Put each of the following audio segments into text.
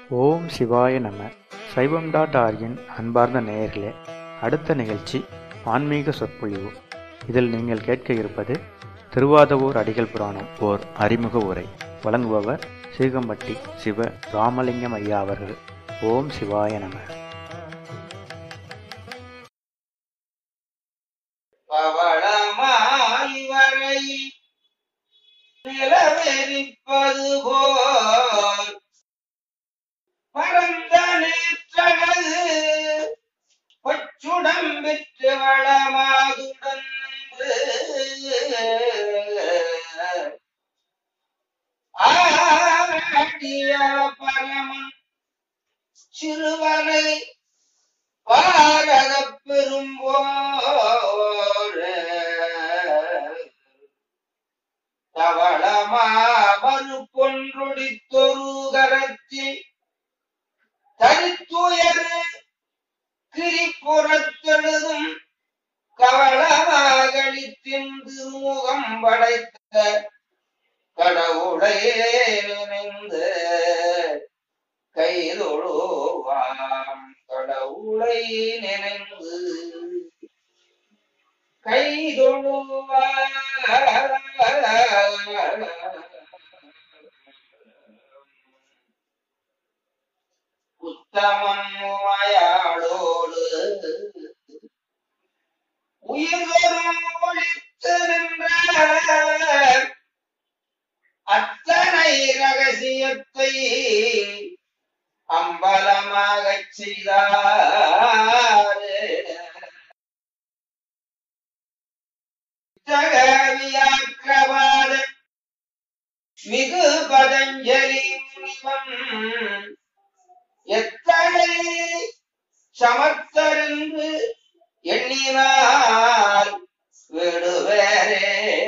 ஓம் சிவாய நம சைவம் டாட் ஆர்கின் அன்பார்ந்த நேயர்களே அடுத்த நிகழ்ச்சி ஆன்மீக சொற்பொழிவு இதில் நீங்கள் கேட்க இருப்பது திருவாதவூர் அடிகள் புராணம் ஓர் அறிமுக உரை வழங்குபவர் சீகம்பட்டி சிவ ராமலிங்கம் ஐயா அவர்கள் ஓம் சிவாய நம பவளமாய் வரை நிலவெறிப்பது போல் பரந்த நேற்றகது பச்சுடம் விற்று வளமாதுடன் ஆடிய பரமன் சிறுவனை பாரத பெரும்போர் தவளமா மறுப்பொன்றொடித்தொரு கரத்தில் தரித்துயர் கிரிப்புறத்தெழுதும் கவளமாகளித்தின் திருமுகம் படைத்த கடவுளை நினைந்து கைதொழுவாம் கடவுளை நினைந்து கைதொழுவாம் உத்தமன் உமையாளோடு உயிர்வரும் ஒழித்து நின்ற அத்தனை ரகசியத்தை அம்பலமாகச் செய்தார் ஜகவியாக்கிரவாத மிகு பதஞ்சலி முனிவன் எத்தனை சமர்த்தருந்து எண்ணினால் விடுவேரே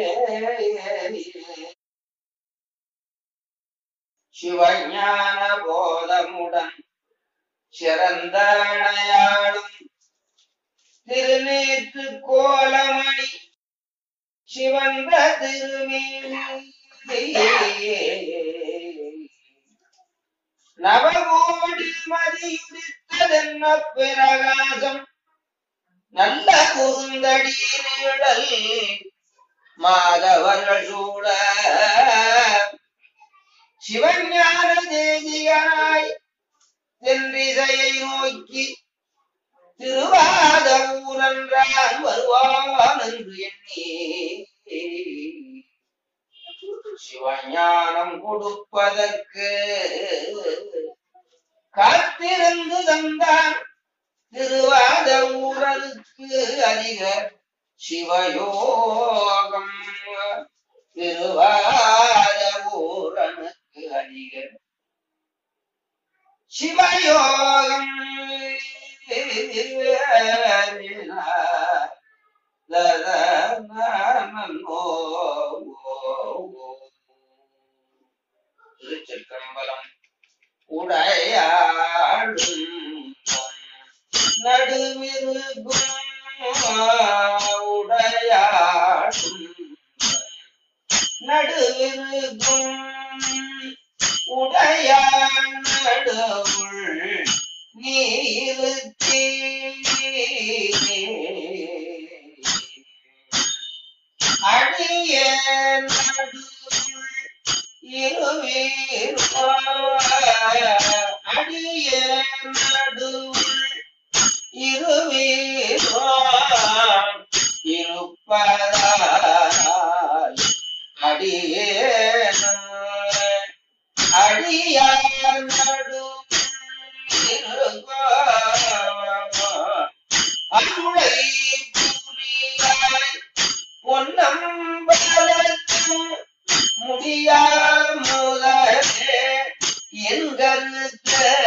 சிவஞான போதமுடன் சிறந்த அணையாளும் திருநீற்று கோலமணி சிவந்த திருமேனி நவகோடி மதியுடித்ததென்ன பிரகாசம் நல்ல குறுந்தடி நிழல் மாதவர்கள் சூழ சிவஞான தேசிகனாய் தென்றிசையை நோக்கி திருவாத ஊரன்றான் வருவான் என்று எண்ணி சிவஞானம் கொடுப்பதற்கு காத்திருந்து தந்தான் திருவாத ஊரலுக்கு அதிக சிவயோகம் திருவாத ஊரனுக்கு அதிக சிவயோகம் திருச்சிற்றம்பலம் உடையாடும் நடுமிருகும் உடையாடும் நடுவிருக்கும் உடையான் நடுவுள் நீருத்தி அடிய நடுவுள் இருவீர் அடிய நடுவுள் இருவீர் இருப்பதாய் அடியேன் அடியார் நடு அருளை புரியாய் பொன்னம்பலத்தும் முடியா முதலே என்கருத்த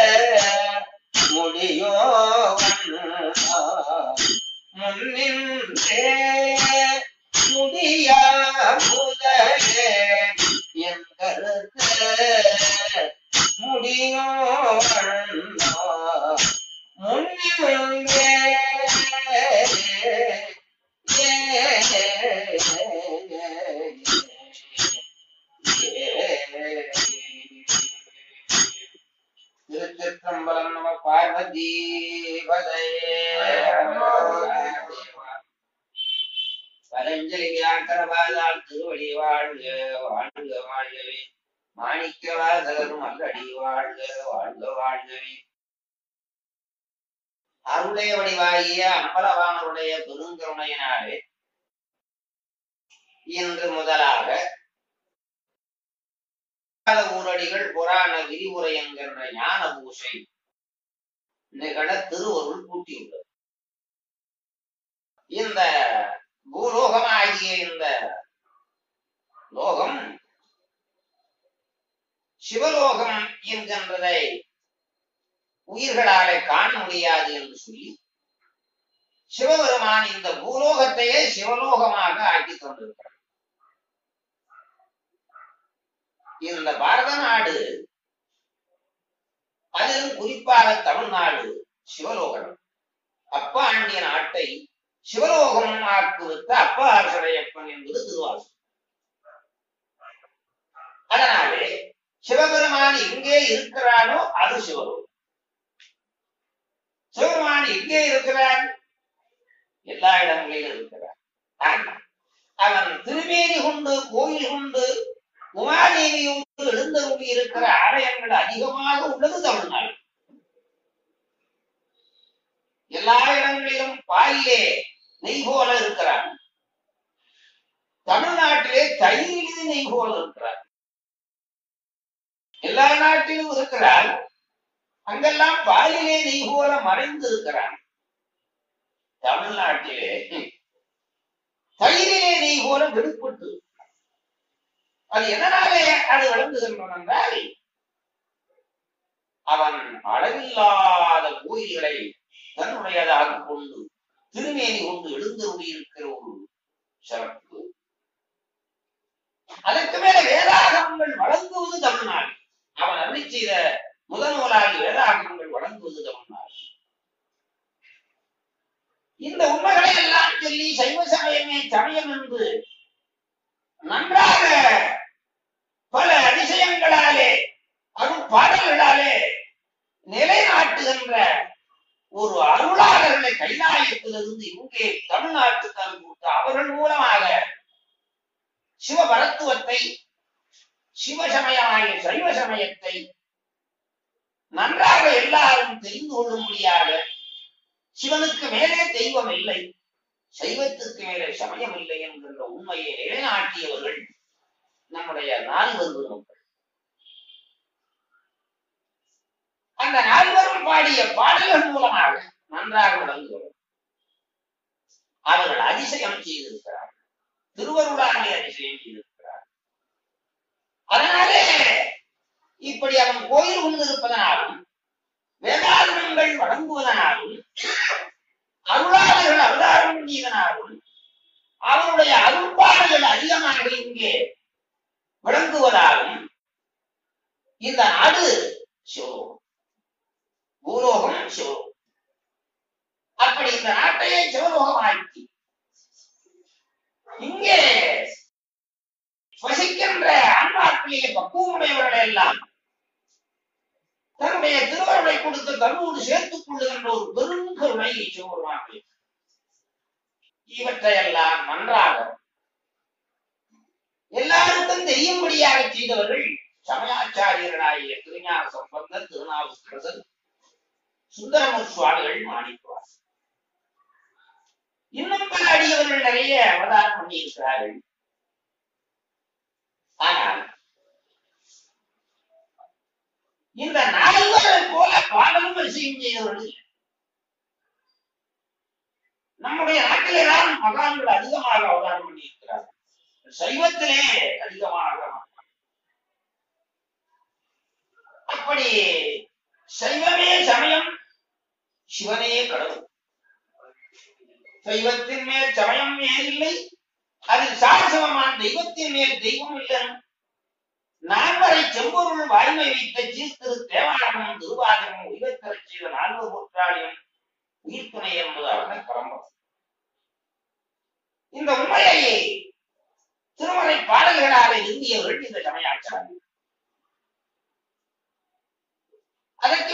முடியோ முன்னின்றே முடியா முதலே என் கருத்த முடியோ முன்னின்றே திருச்சிற்றம்பலம் நம பார்வதி பரஞ்சலி வியாக்கரவாதால் திருவடி வாழ்க வாழ்க வாழ்கவே மாணிக்க வாசகரும் அல்லடி வாழ்க வாழ்க வாழ்கவே அருளே வடிவாகிய அம்பலவானருடைய பெருங்கருணையினாலே இன்று முதலாக ஊரடிகள் புராண விரிவுரை என்கின்ற ஞான பூசை நிகழ திருவருள் கூட்டியுள்ளது இந்த பூலோகமாகிய இந்த லோகம் சிவலோகம் என்கின்றதை உயிர்களாலே காண முடியாது என்று சொல்லி சிவபெருமான் இந்த பூலோகத்தையே சிவலோகமாக ஆக்கி கொண்டிருக்கிறார் இந்த பாரத நாடு அதிலும் குறிப்பாக தமிழ்நாடு சிவலோகம் அப்பா ஆண்டிய நாட்டை சிவலோகம் ஆக்குவித்த அப்பா அரசடையப்பன் என்பது திருவாசகம் அதனாலே சிவபெருமான் எங்கே இருக்கிறானோ அது சிவலோகம் சிவபெருமான் எங்கே இருக்கிறார் எல்லா இடங்களிலும் இருக்கிறார் ஆனா, அவன் திருமேனி கொண்டு கோயில் கொண்டு உமாதேவியோடு எழுந்தருளி இருக்கிற ஆலயங்கள் அதிகமாக உள்ளது தமிழ்நாடு எல்லா இடங்களிலும் பாலிலே நெய் போல இருக்கிறார் தமிழ்நாட்டிலே தயிரிலே நெய் போல இருக்கிறார் எல்லா நாட்டிலும் இருக்கிறார் அங்கெல்லாம் பாலிலே நெய் போல மறைந்து இருக்கிறார் தமிழ்நாட்டிலே தயிரிலே நெய் போல வெளிப்பட்டு அது எதனாலே அது விளங்குகின்றன என்றால் அவன் அளவில்லாத கோயில்களை தன்னுடையதாக கொண்டு திருமேனி கொண்டு எழுந்தருளி இருக்கிற ஒரு சிறப்பு அதற்கு மேல வேதாகமங்கள் வழங்குவது தமிழ்நாடு அவன் அருளி செய்த முதல் நூலாகி வேதாகமங்கள் வழங்குவது தமிழ்நாடு இந்த உண்மைகளை எல்லாம் சொல்லி சைவ சமயமே சமயம் என்று நன்றாக பல அதிசயங்களாலே அருள் பாடல்களாலே நிலைநாட்டுகின்ற ஒரு அருளாளர்களை கைலாயத்திலிருந்து இங்கே தமிழ்நாட்டுக்கு அனுப்பிவிட்டு அவர்கள் மூலமாக சிவபரத்துவத்தை சிவசமயமாகிய சைவ சமயத்தை நன்றாக எல்லாரும் தெரிந்து கொள்ளும்படியாக சிவனுக்கு மேலே தெய்வம் இல்லை சைவத்துக்கு மேலே சமயம் இல்லை என்கின்ற உண்மையை நிலைநாட்டியவர்கள் நம்முடைய நால்வர் பெருமக்கள் அந்த நால்வரும் பாடிய பாடல்கள் மூலமாக நன்றாக விளங்குகிறோம் அவர்கள் அதிசயம் செய்திருக்கிறார் திருவருளாலே அதிசயம் செய்திருக்கிறார் அதனாலே இப்படி அவன் கோயில் கொண்டிருப்பதனாலும் வேதாரணங்கள் வழங்குவதனாலும் அருளாளர்கள் அவதாரம் செய்தனாலும் அவருடைய அருள்பாடுகள் அதிகமாக இங்கே விளங்குவதாலும் இந்த நாடு சிவலோகம் பூலோகம் சிவலோகம் அப்படி இந்த நாட்டையே சிவலோகமாக்கி இங்கே வசிக்கின்ற ஆன்மாக்களிலே பக்குவமுடையவர்கள் எல்லாம் தன்னுடைய திருவருளை கொடுத்து தன்னோடு சேர்த்துக் கொள்ளுகின்ற ஒரு பெருங்கருணை சிவபெருமான் இவற்றையெல்லாம் நன்றாக எல்லாருக்கும் தெரியும்படியாக செய்தவர்கள் சமயாச்சாரியர்களாகிய திருஞான சம்பந்தர் திருநாவுக்கரசர் சுந்தரமூர் சுவாமிகள் மாணிக்குவார் இன்னும் பல அடியவர்கள் நிறைய அவதாரம் பண்ணியிருக்கிறார்கள் ஆனால் இந்த நால்வரை போல பாடலும் வரிசையும் செய்தவர்கள் இல்லை. நம்முடைய நாட்டிலே தான் மகான்கள் அதிகமாக அவதாரம் பண்ணியிருக்கிறார்கள் சைவத்திலே அதிகமாக அப்படி சைவமே சமயம் சிவனே கடவுள் சைவத்தின் மேல் சமயம் மேலில்லை அதில் சாரசமமான தெய்வத்தின் மேல் தெய்வம் இல்லை நால்வரை செம்பொருள் வாய்மை வைத்த சீர்திரு தேவாரமும் திருவாதமும் உயிர்த்தரச் செய்த நால்வர் போற்றாளியும் உயிர்த்துணை என்பதாக பரம்பரம் இந்த உண்மையை திருமறை பாடல்களாக இருந்தியவர்கள் இந்த சமயாச்சாரம் அதற்கு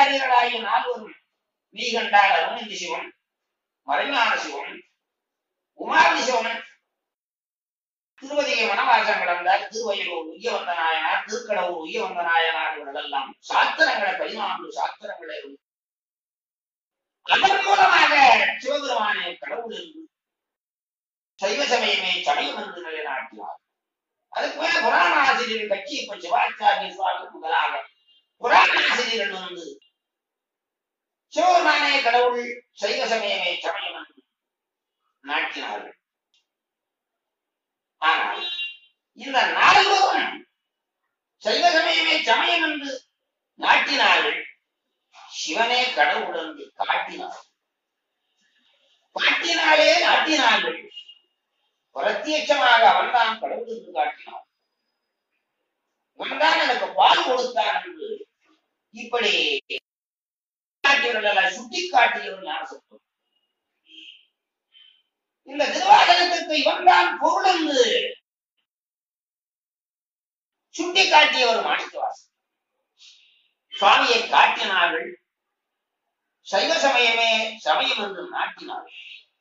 சிவாச்சாரியர்களாகிய நால்வரும் நீ கண்டால் அருணந்தி சிவன் மறைஞான சிவன் உமாதி சிவன் திருவதிகை வனவாசம் கடந்தார் திருவயலூர் உய்யவந்த நாயனார் திருக்கடவுர் உய்யவந்த நாயனார் இவர்களெல்லாம் சாத்திரங்களை பதினான்கு சாத்திரங்களை அதன் மூலமாக சிவபெருமானே கடவுள் என்று சைவ சமயமே சமயம் என்று நிலைநாட்டினார் அதுக்கு மேல புராண ஆசிரியர்கள் கட்சி இப்ப சிவாச்சாரிய சுவாமி முதலாக புராண ஆசிரியர்கள் வந்து சிவபெருமானே கடவுள் சைவ சமயமே சமயம் என்று நாட்டினார்கள் ஆனால் இந்த நால்வரும் சைவ சமயமே சமயம் என்று நாட்டினார்கள் சிவனே கடவுள் என்று காட்டினார் காட்டினாலே நாட்டினார்கள் பிரத்யட்சமாக அவன்தான் கடவுள் என்று காட்டினான் அவன்தான் எனக்கு பால் கொடுத்தான் என்று இப்படி சுட்டி காட்டியவர் ஞானசத்துவம் இந்த திருவாசகத்திற்கு இவன்தான் பொருள் என்று சுட்டி காட்டியவர் மாணிக்கவாசன் சுவாமியை காட்டினார்கள் சைவ சமயமே சமயம் என்று நாட்டினார்கள்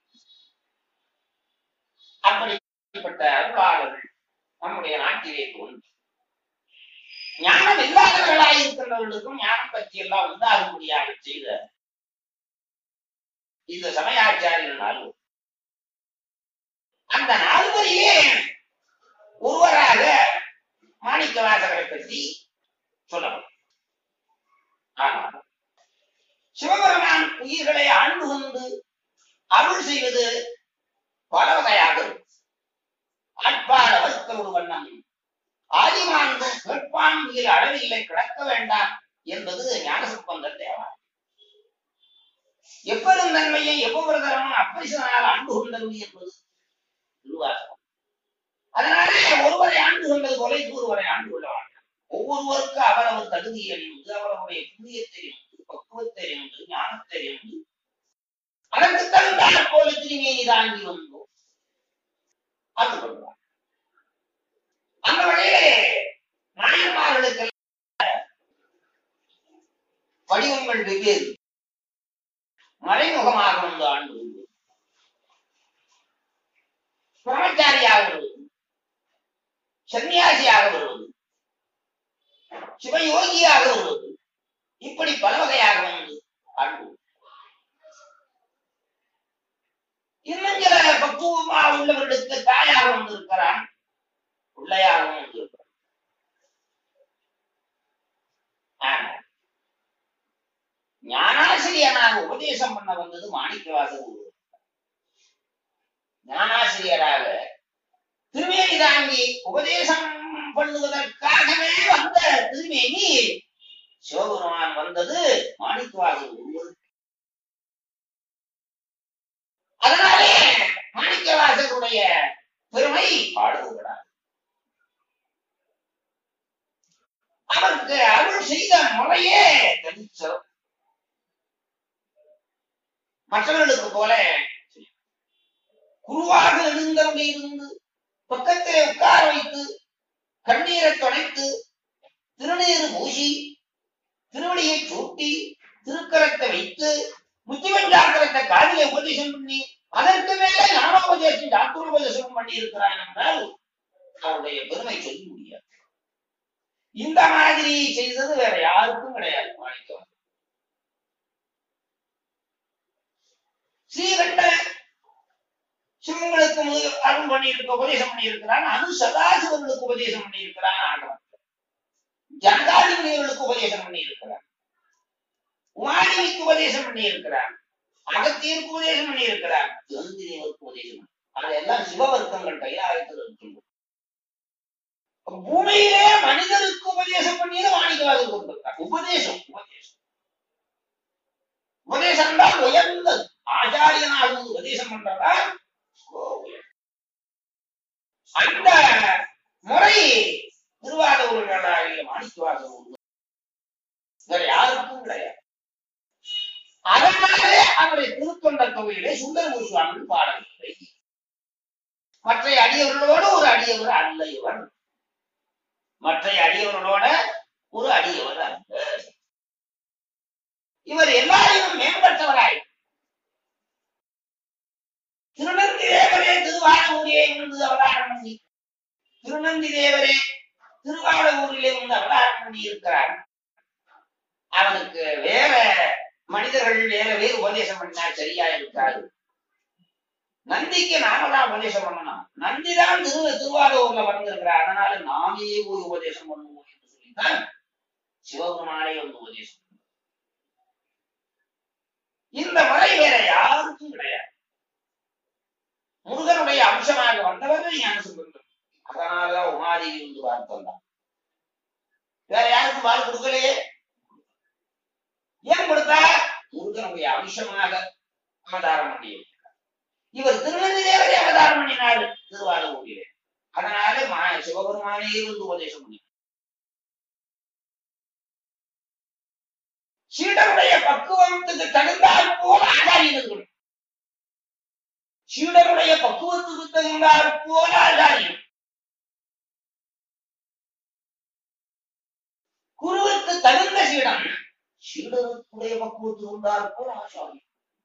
அப்படிப்பட்ட அருளாளர்கள் நம்முடைய நாட்டிலே தோன்றி ஞானம் இல்லாதவர்களாக இருக்கின்றவர்களுக்கும் ஞானம் பற்றி எல்லாம் உண்டாகும்படியாக செய்த இந்த சமயாச்சாரியர் நால்வர் அந்த நால்வரிலே ஒருவராக மாணிக்க வாசகரை பற்றி சொல்லப்படும் ஆனால் சிவபெருமான் உயிர்களை ஆண்டு கொண்டு அருள் செய்வது பல வகையாக ஆட்பாட வஸ்தரோடு வண்ணம் ஆதிமாந்த கேட்பான்மையில் அளவில்லை கிடக்க வேண்டாம் என்பது ஞானசம்பந்தர் தேவா எப்பெரும் தன்மையை எவ்வொரு தரமும் அப்பரிசனால் ஆண்டு கொண்டது என்பது திருவாசகம் அதனாலே ஒருவரை ஆண்டு கொண்டது போல ஒருவரை ஆண்டு கொள்ள வேண்டாம் ஒவ்வொருவருக்கு அவரவர் தகுதி அறிந்து அவரவருடைய புண்ணியத்தை அறிந்து பக்குவத்தை அறிந்து ஞானத்தை அறிந்து அதற்கு தகுந்தாற் போல திருமேனி தாங்கி வந்தோம் அது சொல்றார் அந்த வழியிலே நாயன்மார்களுக்கு வடிவங்கள் வெவ்வேறு மறைமுகமாக வந்து ஆண்டு உண்டு பிரம்மச்சாரியாக வருவது சன்னியாசியாக வருவது சிவயோகியாக வருவது இப்படி பல வகையாக வந்து ஆண்டு உண்டு. இன்னும் சில பக்குவமா உள்ளவர்களுக்கு தாயாக வந்திருக்கிறான் பிள்ளையாகவும் வந்திருக்கிறான் ஆனா ஞானாசிரியனாக உபதேசம் பண்ண வந்தது மாணிக்கவாசர் ஒருவர் ஞானாசிரியராக திருமேனி தாங்கி உபதேசம் பண்ணுவதற்காகவே வந்த திருமேனி சிவபெருமான் வந்தது மாணிக்கவாசர் ஒருவர் அதனாலே மாணிக்கவாசருடைய பெருமை பாடுகிறார் அவருக்கு அருள் செய்த முறையே தனிச்சம் மற்றவர்களுக்கு போல குருவாக எழுந்தவங்க இருந்து பக்கத்திலே உட்கார வைத்து கண்ணீரை தொலைத்து திருநீறு பூசி திருவடியை சூட்டி திருக்கரத்தை வைத்து முத்திவஞ்சாக்கரத்தை காதிலே உபதேசம் பண்ணி அதற்கு மேலே ஞானோபதேசம் டாக்டரோபதேசம் பண்ணி இருக்கிறான் என்றால் அவருடைய பெருமை சொல்ல முடியாது இந்த மாதிரி செய்தது வேற யாருக்கும் கிடையாது மாணிக்கம் ஸ்ரீகண்ட சிவங்களுக்கு முதல் அருள் பண்ணி இருக்க உபதேசம் பண்ணி இருக்கிறான் அனு சதாசிவர்களுக்கு உபதேசம் பண்ணி இருக்கிறான் ஆகவன் ஜனதாதி முனிவர்களுக்கு உபதேசம் பண்ணி இருக்கிறான் உமாதேவிக்கு உபதேசம் பண்ணி இருக்கிறான் அகத்தியருக்கு உபதேசம் பண்ணி இருக்கிறான் திருந்திரியருக்கு உபதேசம் பண்ணி அதெல்லாம் சிவவர்க்கங்கள் கையாயத்தில் இருக்கின்றன பூமியிலே மனிதருக்கு உபதேசம் பண்ணியது வாணிகவாத கொடுத்திருக்கார் உபதேசம் உபதேசம் உபதேசம் தான் உயர்ந்தது ஆச்சாரியனாக இருந்து உபதேசம் பண்றதா அந்த முறை திருவாத ஊர்களாகிய மாணிக்கவாத வேற யாருக்கும் கிடையாது அதனாலே அவரை திருத்தொண்ட தொகையிலே சுந்தரமூர் சுவாமி பாடவில்லை மற்ற அடியவர்களோடு ஒரு அடியவர் அல்ல இவர் மற்ற அடியவர்களோட ஒரு அடியவர் அல்ல இவர் எல்லாரையும் மேம்பட்டவராய் திருநந்தி தேவரே திருவாரூரிலே இருந்து அவதாரம் பண்ணி திருநந்தி தேவரே திருவாரூரிலே இருந்து அவதாரம் பண்ணி இருக்கிறார் அவனுக்கு வேற மனிதர்கள் வேற வேறு உபதேசம் பண்ணா சரியா இருக்காது நந்திக்கு நாம தான் உபதேசம் பண்ணணும் நந்தி தான் திரு திருவாரூர்ல வந்திருக்கிறார் அதனால நாமே போய் உபதேசம் பண்ணுவோம் என்று சொல்லித்தான் சிவபெருமானே வந்து உபதேசம் பண்ணார். இந்த முறை வேற யாருக்கும் கிடையாது முருகனுடைய அம்சமாக வந்தவர்கள் ஞான சுந்தரம் அதனாலதான் உமாதேவி வந்து பார்த்து வந்தான் வேற யாருக்கும் பால் கொடுக்கலையே ஏன் கொடுத்தா முருகனுடைய அம்சமாக அவதாரம் பண்ணியிருக்கிறார் இவர் திருநெல்வேலி தேவரே அவதாரம் பண்ணினார் திருவாரூரிலே அதனால மா சிவபெருமானே இருந்து உபதேசம் பண்ணி சீடருடைய பக்குவத்துக்கு தகுந்தாற் போல ஆச்சாரியன் இருக்கணும் சீடருடைய பக்குவத்துக்கு தகுந்தாற் போல ஆச்சாரியன் குருவுக்கு தகுந்த சீடன் சீடருக்குடைய பக்குவத்துக்கு உண்டாற் போல ஆச்சாரியன்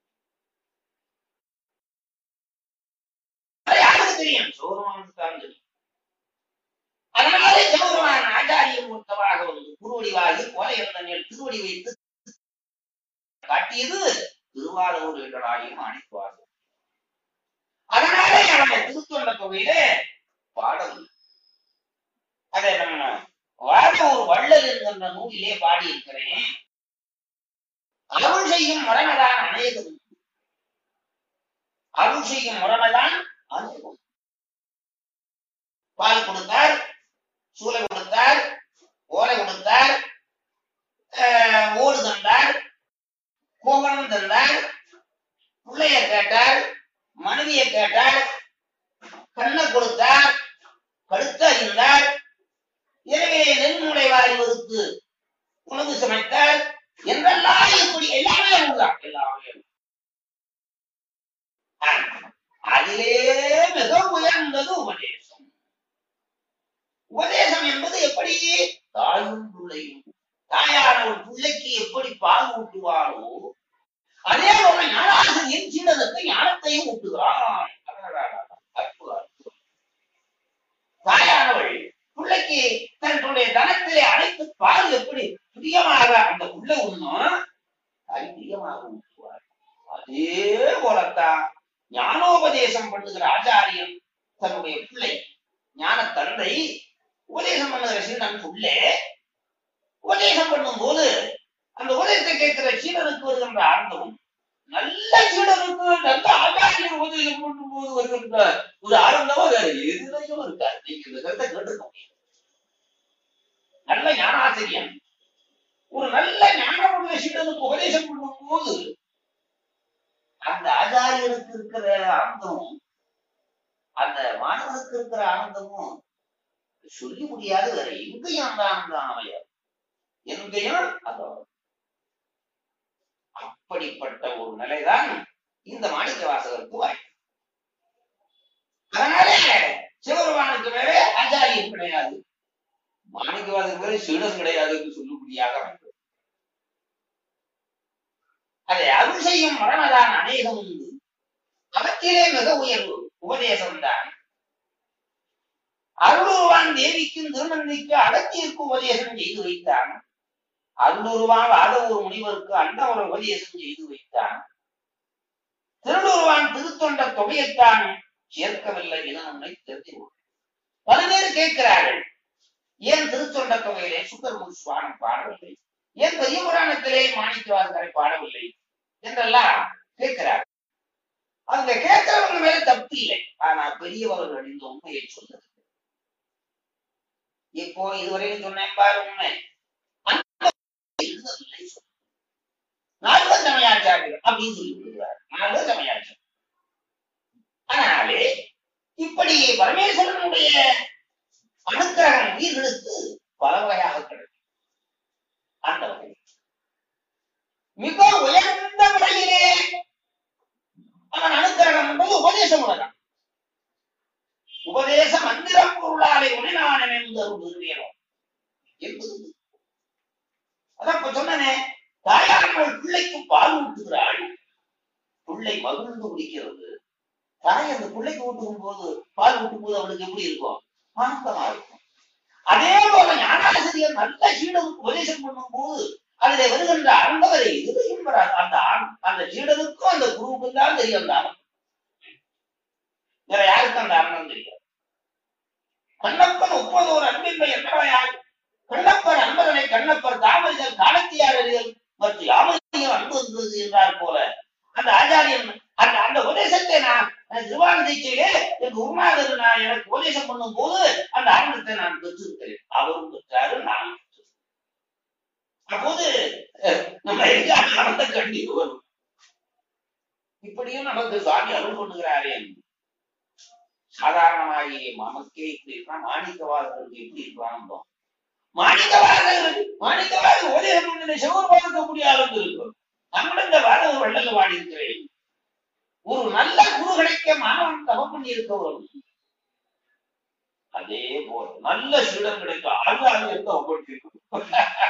அது யாருக்கு தெரியும் சௌரமானுக்கு தான் தெரியும் அதனாலே சௌரமான ஆச்சாரியம் மூர்த்தமாக வந்து குருவடிவாகி கொலை என்ற மேல் திருவடி வைத்து காட்டியது திருவாரூர் என்றாயும் அனைத்துவார்கள் அதனாலே நம்ம திருத்தொண்ட தொகையிலே பாடல் அதை நம்ம வாத ஒரு வள்ளல் என்கின்ற நூலிலே பாடியிருக்கிறேன் அருள் செய்யும் மரணதான் அநேகம் அருள் செய்யும் முறைமைதான் அநேகம் பால் கொடுத்தார் சூளை கொடுத்தார் ஓலை கொடுத்தார் ஆஹ், ஓடு தந்தார் கோவணம் தந்தார் பிள்ளைய கேட்டார் மனைவிய கேட்டார் கண்ணை கொடுத்தார் கழுத்த அறிந்தார் எனவே நெல்முளை வாரி வறுத்து உணவு சமைத்தார் என்றெல்லாம் இப்படி எல்லாமே உள்ளார் எல்லாமே ஆனா, அதிலே மிக உயர்ந்தது உபதேசம் உபதேசம் என்பது எப்படி தாயும் பிள்ளையும் தாயான ஒரு பிள்ளைக்கு எப்படி பால் ஊட்டுவாரோ அதே போல ஞானாசிரியன் சீடனுக்கு ஞானத்தையும் ஊட்டுகிறான் அற்புதம். தாயானவள் பிள்ளைக்கு தன்னுடைய தனத்திலே அனைத்து பால் எப்படி பிரியமாக அந்த உள்ள உண்ணும் தாய் பிரியமாக ஊட்டுவார் அதே போலத்தான் ஞானோபதேசம் பண்ணுகிற ஆச்சாரியன் தன்னுடைய பிள்ளை ஞான தந்தை உபதேசம் பண்ணுகிற சீடன் புள்ளே உபதேசம் பண்ணும் போது அந்த உபதேசத்தை கேட்கிற சீடனுக்கு வருகின்ற ஆனந்தமும் நல்ல சீடனுக்கு நல்ல ஆச்சாரியன் உபதேசம் பண்ணும் போது வருகின்ற ஒரு ஆனந்தமும் வேற எதுலையும் இருக்காது நீங்க இந்த கருத்தை கேட்டிருக்க முடியும் நல்ல ஞானாசிரியன் ஒரு நல்ல ஞானமுள்ள சீடனுக்கு உபதேசம் பண்ணும் போது அந்த ஆச்சாரியனுக்கு இருக்கிற ஆனந்தமும் அந்த மாணவனுக்கு இருக்கிற ஆனந்தமும் சொல்லி முடியாது வேற எங்கேயும் அந்த ஆனந்தம் அமையாது எங்கேயும் அது அப்படிப்பட்ட ஒரு நிலைதான் இந்த மாணிக்க வாசகருக்கு வாய்ப்பு அதனால சிவபெருமானுக்கு மேல ஆச்சாரியம் கிடையாது மாணிக்க வாசகர் மேல சீடன் கிடையாது என்று சொல்லும்படியாக அமைந்தது அதை அருள் செய்யும் மரணதான் அநேகம் உண்டு அவற்றிலே மிக உயர்வு உபதேசம்தான் அருளுருவான் தேவிக்கும் திருநந்திக்கு அகத்தியருக்கு உபதேசம் செய்து வைத்தான் அருளுருவான் வாதவூர் முனிவருக்கு அண்டவர உபதேசம் செய்து வைத்தான் திருளுருவான் திருத்தொண்ட தொகையைத்தான் சேர்க்கவில்லை என நம்மை தெரிந்து கொள். பல பேர் கேட்கிறார்கள் ஏன் திருத்தொண்ட தொகையிலே சுக்கரமுக சுவானம் பாடவில்லை ஏன் பெரிய புராணத்திலே மாணிக்கவாசகரை பாடவில்லை என்றெல்லாம் கேட்கிறார் அந்த கேட்கிறவங்க மேல தப்பு இல்லை ஆனா பெரியவர்கள் இந்த உண்மையை சொல்லுது இப்போ இதுவரையும் சொன்னேன் பாரு உண்மை அந்த எழுதவில்லை சொல். நால்வர் சமயாச்சாரியர் அப்படின்னு சொல்லி விடுகிறார் நால்வர் சமயாச்சாரியர் அதனாலே இப்படி பரமேஸ்வரனுடைய அனுக்கிரகம் உயிர்களுக்கு பல வகையாக கிடைக்கும் அந்த வகை மிக உயர்ந்த முறையிலே அவன் அனுக்கிரகம் என்பது உபதேச முறைதான் உபதேச மந்திரம் பொருளாலே உணனான விரும்பியனும் என்பது அதான் இப்ப சொன்னனே தாயானவள் பிள்ளை பிள்ளைக்கு பால் ஊட்டுகிறாள் பிள்ளை மகிழ்ந்து குடிக்கிறது தாய் அந்த பிள்ளைக்கு ஊட்டும் போது பால் ஊட்டும் போது அவளுக்கு எப்படி இருக்கும் ஆனந்தமா இருக்கும் அதே போல ஞானாசிரியர் நல்ல சீடனுக்கு உபதேசம் பண்ணும் போது அதில் வருகின்ற ஆண்டவரை எதிரையும் வராது அந்த ஆண்- அந்த சீடனுக்கும் அந்த குருவுக்கும் தான் தெரியும் அந்த ஆனந்தம் வேற யாருக்கும் அந்த ஆனந்தம் தெரியாது கண்ணப்பன் ஒப்பதோர் அன்பின்மை என்னவையாய் கண்ணப்பர் அன்பதனை கண்ணப்பர் தாமரிதல் காலத்தியாளர்கள் மற்றும் யாமரிகள் அன்பு இருந்தது என்றார் போல அந்த ஆச்சாரியன் அந்த அந்த உபதேசத்தை நான் நான் திருவான தீட்சையிலே என் குருநாதர் நான் எனக்கு உபதேசம் பண்ணும் போது அந்த ஆனந்தத்தை நான் பெற்றிருக்கிறேன் அவரும் பெற்றாரு நானும் பெற்றேன். அப்போது அஹ், நம்ம எங்க ஆனந்த கண்ணீர் வரும் இப்படியும் நமக்கு சுவாமி அருள் கொண்டுகிறாரே சாதாரணமாகி நமக்கே இப்படி இருக்கா மாணிக்கவாதர்களுக்கு எப்படி இருக்காங்க மாணிக்கவாதர்கள் மாணிக்கவாதர் உதயம் பண்ணி சிவர் பார்க்க முடியாது இருக்கும் நம்மளும் இந்த வாரம் ஒரு வள்ளல வாடி இருக்கிறேன் ஒரு நல்ல குரு கிடைக்க மாணவன் தவம் பண்ணி இருக்க வரும் அதே போல நல்ல சீடன் கிடைக்க ஆழ்வார்கள் இருக்க ஒவ்வொரு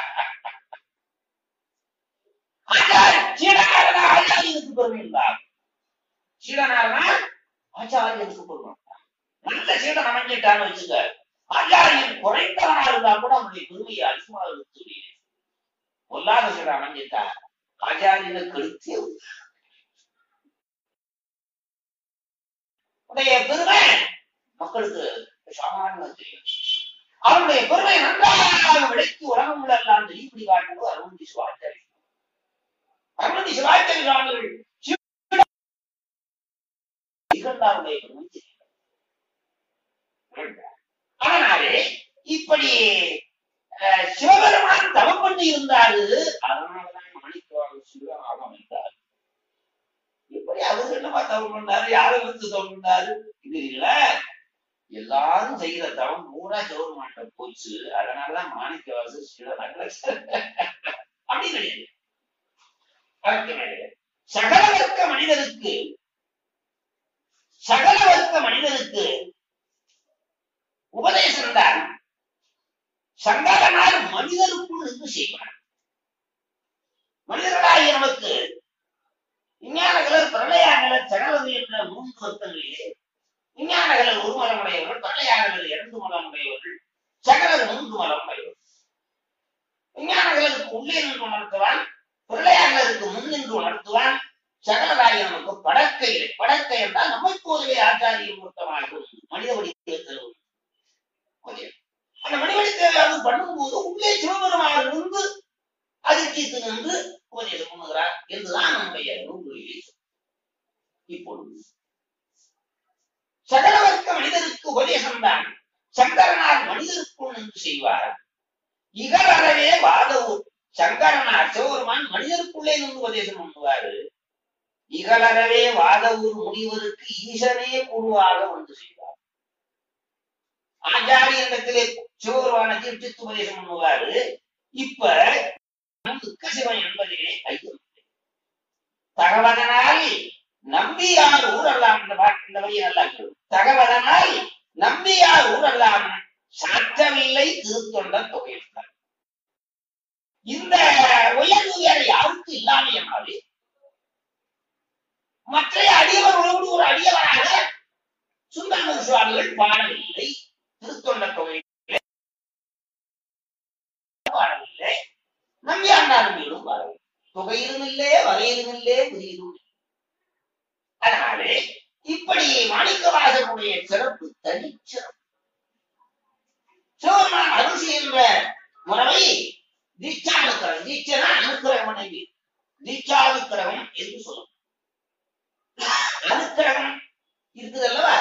சீடனாரனா ஆச்சாரியனுக்கு பெருமை இருந்தார் சீடனாரனா ஆச்சாரியனுக்கு பெருமை நல்ல சீடன் அமைஞ்சிட்டான்னு வச்சுக்க ஆச்சாரியன் குறைந்தவனா இருந்தா கூட அவனுடைய பெருமையை அதிகமாக சொல்லி பொல்லாத சீடன் அமைஞ்சிட்டா ஆச்சாரியனை கெடுத்தே உடைய பெருமை மக்களுக்கு சாமானிய தெரியும் அவனுடைய பெருமை நன்றாக விளக்கி உலகம் எல்லாம் தெரியும்படி காட்டுவது அருண்டி சிவாச்சாரி அருண்டி சிவாச்சாரி சுவாமிகள் நிகழ்ந்தாருடைய பெருமை தெரியும் அதனாலே இப்படி அஹ், சிவபெருமான் தவம் பண்ணி இருந்தாரு அதனாலதான் மாணிக்கவாக சிவராக அமைந்தார் இப்படி அவரு என்னமா தவம் பண்ணாரு யாரை வந்து தவம் பண்ணாரு இல்ல எல்லாரும் செய்யற தவம் பூரா சிவபெருமான்கிட்ட போச்சு அதனாலதான் மாணிக்கவாசு சிவராக அப்படி கிடையாது அதற்கு மேலே சகல வர்க்க மனிதருக்கு சகல வர்க்க மனிதருக்கு உபதேசம் தான் சங்கரனால் மனிதருக்குள் இருந்து செய்வார் மனிதர்களாகிய நமக்கு விஞ்ஞானகலர் பிரளயாகலர் சகலது என்ற மூன்று வர்க்கங்களிலே விஞ்ஞானகலர் ஒரு மலமுடையவர்கள் பிரளயாகலர் இரண்டு மலமுடையவர்கள் சகலர் மூன்று மலமுடையவர்கள் விஞ்ஞானகலருக்கு உள்ளே நின்று உணர்த்துவான் பிரளயாகலருக்கு முன் நின்று உணர்த்துவான் சகலராகிய நமக்கு படக்கையிலே படக்கை என்றால் நம்மை போலவே ஆச்சாரியம் மூர்த்தமாக மனித வடிவத்தில் அந்த மணிவடித்தை அது பண்ணும்போது உள்ளே சிவபெருமான் இருந்து அதிர்ச்சித்து நின்று உபதேசம் பண்ணுகிறார் என்றுதான் நம்முடைய நூல்களிலே இப்பொழுது சகல வர்க்க மனிதருக்கு உபதேசம் தான் சங்கரனார் மனிதருக்குள் நின்று செய்வார் இகழறவே வாதவூர் சங்கரனார் சிவபெருமான் மனிதருக்குள்ளே நின்று உபதேசம் பண்ணுவாரு இகழறவே வாதவூர் முனிவருக்கு ஈசனே குருவாக வந்து செய்வார் ஆச்சாரியத்திலே சிவபெருமான தீர்த்தித்து உபதேசம் பண்ணுவாரு இப்ப துக்க சிவன் என்பதிலே ஐயம் தகவதனால் நம்பியார் ஊரெல்லாம் இந்த பாட்டு இந்த வழியை நல்லா கேளு. தகவதனால் நம்பியார் ஊரெல்லாம் சாற்றவில்லை திருத்தொண்ட தொகையிட்டார் இந்த உயர்வு வேற யாருக்கு இல்லாமையனாலே மற்ற அடியவர்களோடு ஒரு அடியவராக சுந்தரமூர் சுவாமிகள் பாடவில்லை திருத்தொண்ட தொகை பாடவில்லை நம்பி ஆண்டாரும் வீடும் பாடவில்லை தொகையிலும் இல்லே வரையிலும் இல்லே புரியிலும் இல்லை. அதனாலே இப்படி மாணிக்கவாசனுடைய சிறப்பு தனிச்சிறப்பு சிவபெருமான் அருள் செய்கின்ற முறைமை தீட்சானுக்கிரகம் தீட்சனா அனுக்கிரகம் மனைவி தீட்சானுக்கிரகம் என்று சொல்லும் அனுக்கிரகம் இருக்குது அல்லவா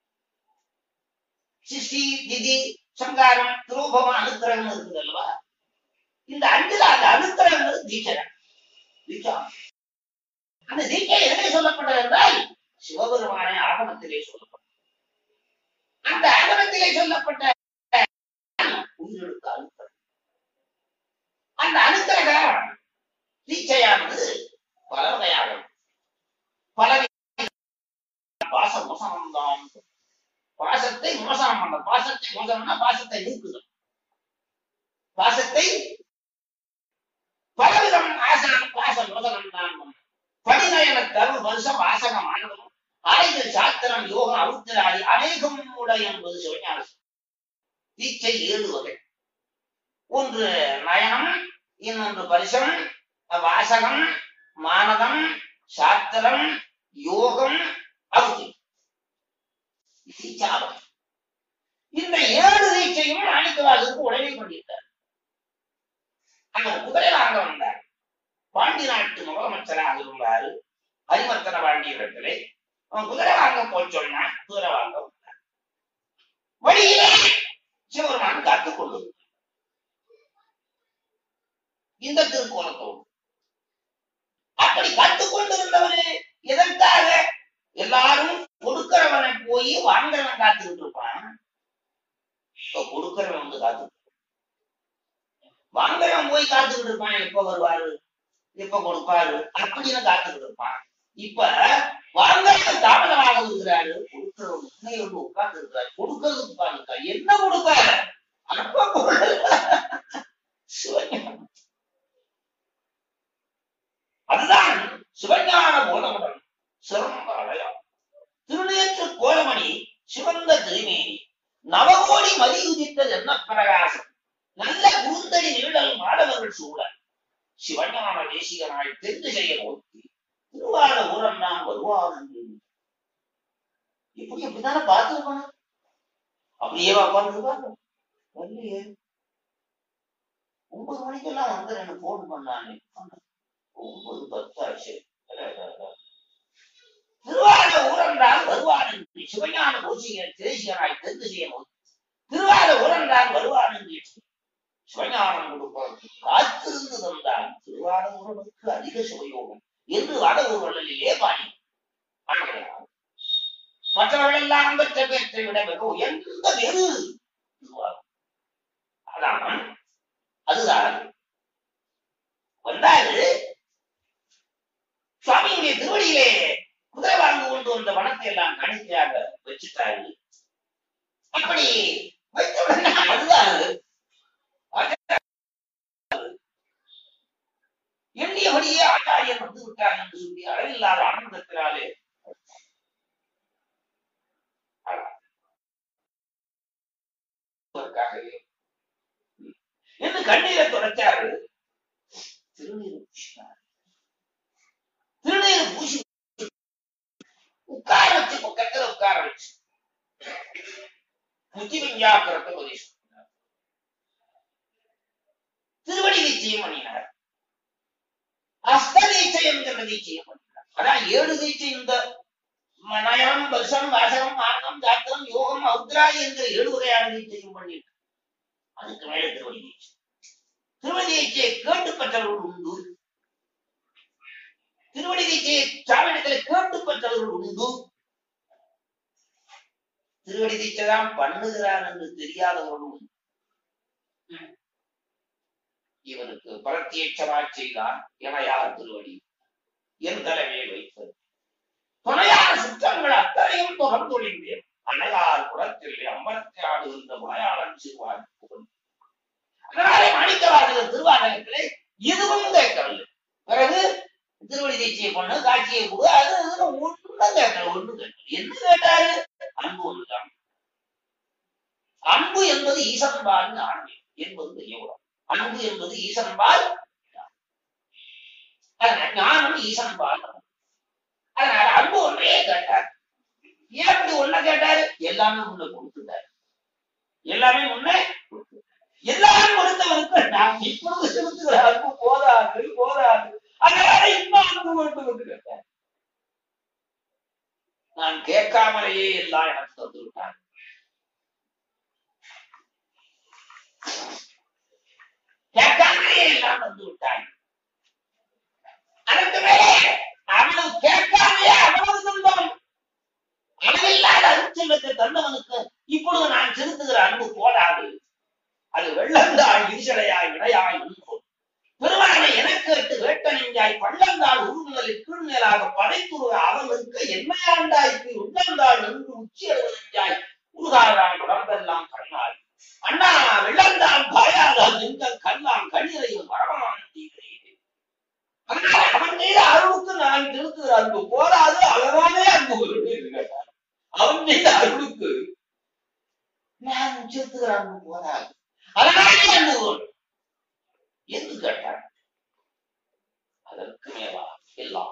சிஷ்டி திதி சங்காரம் துரோபம் அனுக்கிரகம் இருக்குது அல்லவா இந்த அஞ்சுல அந்த அனுக்கிரகம் தீட்சனம் தீட்சா அந்த தீட்சை எதிலே சொல்லப்பட்டது என்றால் சிவபெருமானே ஆகமத்திலே சொல்லப்பட்டது அந்த ஆகமத்திலே சொல்லப்பட்ட உயிரெழுத்து அனுக்கிரகம் அந்த அனுக்கிரகம் தீட்சையானது பல வகையாகும் பல பாச மோசனம் தான் பாசத்தை மோசனம் பண்ண பாசத்தை மோசனம்னா பாசத்தை நீக்குதல் பாசத்தை பலவிதம் ஆசனம் பாசம் மோசனம் தருள் வருஷம் வாசகம் ஆனதும் ஆயுத சாத்திரம் யோகம் அவுத்திராதி அநேகம் உடை என்பது சிவஞான தீச்சை ஏழு வகை ஒன்று நயனம் இன்னொன்று பரிசம் வாசகம் மானதம் சாத்திரம் யோகம் அவுத்தி தீச்சாவம் இந்த ஏழு தீட்சையும் மாணிக்கவாசருக்கு உடனே கொண்டிருந்தார் அவர் குதிரை வாங்க வந்தார் பாண்டி நாட்டு முதலமைச்சராக இருந்தாரு ஹரிமர்த்தன பாண்டியத்திலே அவன் குதிரை வாங்க போய் சொன்னான் குதிரை வாங்க வந்தார் வழியிலே சிவருமான் காத்துக் கொண்டு இந்த திருக்கோலத்தோடு அப்படி காத்துக் கொண்டிருந்தவரு எதற்காக எல்லாரும் கொடுக்கிறவனை போய் வாங்குறவன் காத்துக்கிட்டு இருப்பான் இப்ப கொடுக்கிறவன் வந்து காத்து வாங்குறவன் போய் காத்துக்கிட்டு இருப்பான் எப்ப வருவாரு எப்ப கொடுப்பாரு அப்படின்னு காத்துக்கிட்டு இருப்பான் இப்ப வாங்குறவன் தாமதமாக இருக்கிறாரு கொடுக்கிறவன் முன்னே வந்து உட்கார்ந்து இருக்கிறாரு கொடுக்கறதுக்கு உட்கார்ந்து என்ன கொடுப்பாரு அப்ப பொருள் சிவஞானம் அதுதான் சிவஞான போதமுடன் சிறந்த அடையாளம் திருநேற்று கோலமணி சிவந்த திருமேனி நவகோடி மதி உதித்தது என்ன பிரகாசம் நல்ல குருந்தடி நிழல் மாடவர்கள் சூழ சிவஞான தேசிகனாய் தெரிந்து செய்ய நோக்கி திருவாத ஊரம் நாம் வருவார் என்று இப்படி எப்படித்தானே பார்த்துருக்கணும் அப்படியே உட்காந்துருப்பாங்க வரலையே ஒன்பது மணிக்கெல்லாம் வந்து எனக்கு போன் பண்ணானே ஒன்பது பத்தாச்சு திருவாத ஊரன்றால் வருவான் என்று சிவஞான கோஷிகர் தேசியராய் தெரிந்து செய்ய நோக்கி திருவாத ஊரன்றால் வருவான் என்று சிவஞானம் கொடுப்பதற்கு காத்திருந்து தந்தான் திருவாத ஊரனுக்கு அதிக சுவையோகம் என்று வட ஊர்வலிலே பாடி ஆகிறார் மற்றவர்கள் எல்லாம் பெற்ற பேற்றை விட மிக உயர்ந்த வெறு திருவாரூர். அதான் அதுதான் வந்தாரு சுவாமியுடைய திருவடியிலே குதிரை வாங்கி கொண்டு வந்த வனத்தை எல்லாம் கணிக்கையாக வச்சுட்டாரு அப்படி வைத்த உடனே அதுதான் எண்ணியபடியே ஆச்சாரியன் வந்து விட்டார் என்று சொல்லி அளவில்லாத ஆனந்தத்தினாலே அதற்காகவே என்று கண்ணீரை தொடச்சாரு திருநீர் பூசினார் திருநீர் பூசி உட்கார வச்சு பக்கத்துல உட்கார வச்சு புத்தி விஞ்ஞாபனத்தை உபதேசம் பண்ணார். திருவடி நிச்சயம் பண்ணினார் அஸ்த நிச்சயம் என்கிற நிச்சயம் பண்ணினார் அதான் ஏழு தீட்சை இந்த நயம் வருஷம் வாசகம் மார்க்கம் ஜாத்திரம் யோகம் அவுத்ராய் என்கிற ஏழு வகையான தீட்சையும் பண்ணிட்டு அதுக்கு மேல திருவடி தீட்சை திருவடி தீட்சையை கேட்டு பெற்றவர்கள் உண்டு திருவடி தீட்சையை சாமியிடத்தில் கேட்டு பெற்றவர்கள் உண்டு திருவடி தீட்சை தான் பண்ணுகிறார் என்று தெரியாதவர்களும் உண்டு. ம். இவனுக்கு பிரத்யட்சமா செய்தான் என யார் திருவடி என் தலைமையை வைத்தது துணையான சுற்றங்கள் அத்தனையும் தொடர்ந்தொழிந்தேன் அணையார் குளத்தில் அம்பலத்தை ஆடுகின்ற மலையாளம் சிறுவான் புகழ் அதனாலே மாணிக்கவாசகர் திருவாசகத்திலே எதுவும் கேட்கவில்லை பிறகு திருவடி தீட்சியை பண்ணு காட்சியை கொடு அது இதுன்னு ஒண்ணும் கேட்கல ஒண்ணு கேட்கல என்ன கேட்டாரு அன்பு ஒண்ணுதான் அன்பு என்பது ஈசன்பால் ஞானமே என்பது தெரியவிடும் அன்பு என்பது ஈசன்பால் அதனால ஞானம் ஈசன்பால் அதனால அன்பு ஒன்றே கேட்டார் ஏன் அப்படி ஒன்ன கேட்டாரு எல்லாமே முன்ன கொடுத்துட்டாரு எல்லாமே முன்னே கொடுத்துட்டாரு. எல்லாரும் கொடுத்தவனுக்கு நாம் இப்பொழுது செலுத்துகிற அன்பு போதாது போதாது அதனால இன்னும் அன்பு வேண்டும் என்று கேட்டார் நான் கேட்காமலேயே எல்லாம் எனக்கு தந்து விட்டார் கேட்காமலேயே எல்லாம் தந்து விட்டாய் அதற்கு மேலே அவனுக்கு கேட்காமையே அவ்வளவு துன்பம் அளவில்லாத அருட்செல்வத்தை தந்தவனுக்கு இப்பொழுது நான் செலுத்துகிற அன்பு போதாது அது வெள்ளந்தாள் ஈசடையாய் விடையாய் உண்போம் பெருமானை எனக்கு எட்டு வேட்ட நெஞ்சாய் பள்ளந்தாள் உருமுதலில் கீழ்மேலாக படைத்துருக அவன் இருக்க என்மையாண்டாய்க்கு உள்ளந்தாள் நின்று உச்சி எழுது நெஞ்சாய் உருகாரான் உடம்பெல்லாம் கண்ணாய் அண்ணா வெள்ளந்தான் பாயாத நெஞ்சல் கண்ணான் கண்ணீரையும் வரவனான் தீவிரே அதனால அவன் மீது அருளுக்கு நான் திருத்துகிற செலுத்துகிற அன்பு போதாது அதனாலே அன்பு கொள்ளும் என்று கேட்டார் அவன் செய்த அன்புக்கு நான் செலுத்துகிற அன்பு போதாது அதனாலே அன்பு கொள்ளும் என்று கேட்டார் அதற்கு மேலா எல்லாம்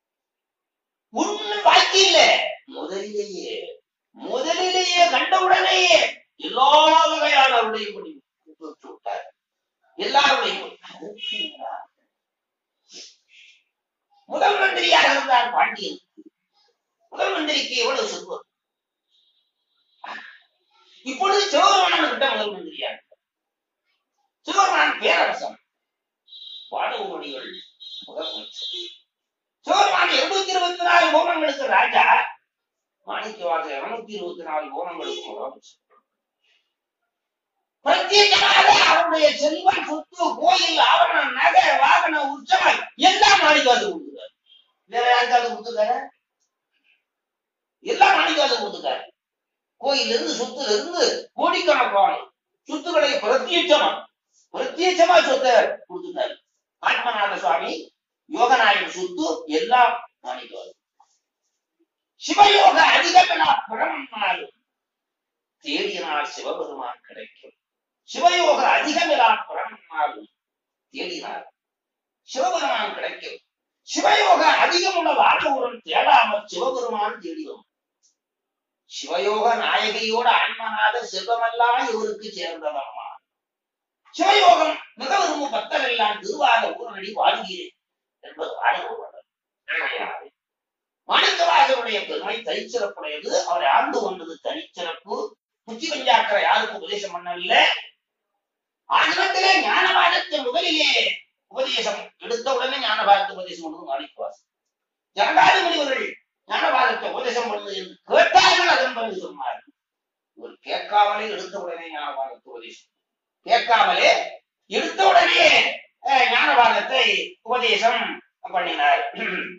உன் வாழ்க்கையில முதலிலேயே முதலிலேயே கண்டவுடனேயே எல்லா வகையானவருடைய முடிவு பெற்று விட்டார் எல்லாருடைய அதற்கு மேலா முதல் மந்திரியாக இருந்தார் பாண்டியன் முதல் மந்திரிக்கு எவ்வளவு செல்வம் இப்பொழுது சிவபெருமான் கிட்ட முதல் மந்திரியா இருக்கிறார். சிவபெருமான் பேரரசன் வாடகமொழிகள் முதல் மந்திரி சிவபெருமான் இருநூத்தி இருபத்தி நாலு கோணங்களுக்கு ராஜா மாணிக்கவாச இருநூத்தி இருபத்தி நாலு கோணங்களுக்கு முதலமைச்சர் பிரத்யேகமாக அவருடைய செல்வம் சொத்து கோயில் ஆவணம் நகை வாகன உற்சவம் எல்லாம் மாணிக்காது கொடுத்துருக்காரு வேற யாருக்காவது கொடுத்துருக்காரு எல்லாம் மாணிக்காது கொடுத்துருக்காரு கோயில்ல இருந்து சொத்துல இருந்து கோடிக்கணக்கான சொத்துக்களை பிரத்யட்சமா பிரத்யட்சமா சொத்தை கொடுத்துட்டாரு ஆத்மநாத சுவாமி யோகநாயகன் சொத்து எல்லாம் மாணிக்காது சிவயோக அதிகமென பிரமன்னாலும் தேடினால் சிவபெருமான் கிடைக்கும் சிவயோக அதிகமிலா பிரமன்னாலும் தேடினார் சிவபெருமான் கிடைக்கும் சிவயோக அதிகமுள்ள வாழ்வுடன் தேடாமல் சிவபெருமான் தேடிடும் சிவயோக நாயகியோட ஆன்மநாத செல்வமெல்லாம் இவருக்கு சேர்ந்ததம்மா சிவயோகம் மிக விரும்பும் பக்தர் எல்லாம் திருவாக ஊரடி வாழ்கிறேன் என்பது வாழ்வுள்ளது மாணிக்கவாசருடைய பெருமை தனிச்சிறப்புடையது அவரை ஆண்டு கொண்டது தனிச்சிறப்பு புத்தி பஞ்சாக்கரை யாருக்கு உபதேசம் பண்ணவில்லை ஆசிரத்திலே ஞானவாதத்தை முதலிலே உபதேசம் எடுத்த உடனே ஞானபாதத்தை உபதேசம் பண்ணது மாணிக்கவாசன் ஜனகாதி முனிவர்கள் ஞானபாதத்தை உபதேசம் பண்ணது என்று கேட்டார்கள் அதன் பிறகு சொன்னார் இவர் கேட்காமலே எடுத்த உடனே ஞானபாதத்தை உபதேசம் கேட்காமலே எடுத்த உடனே அஹ், ஞானபாதத்தை உபதேசம் பண்ணினார்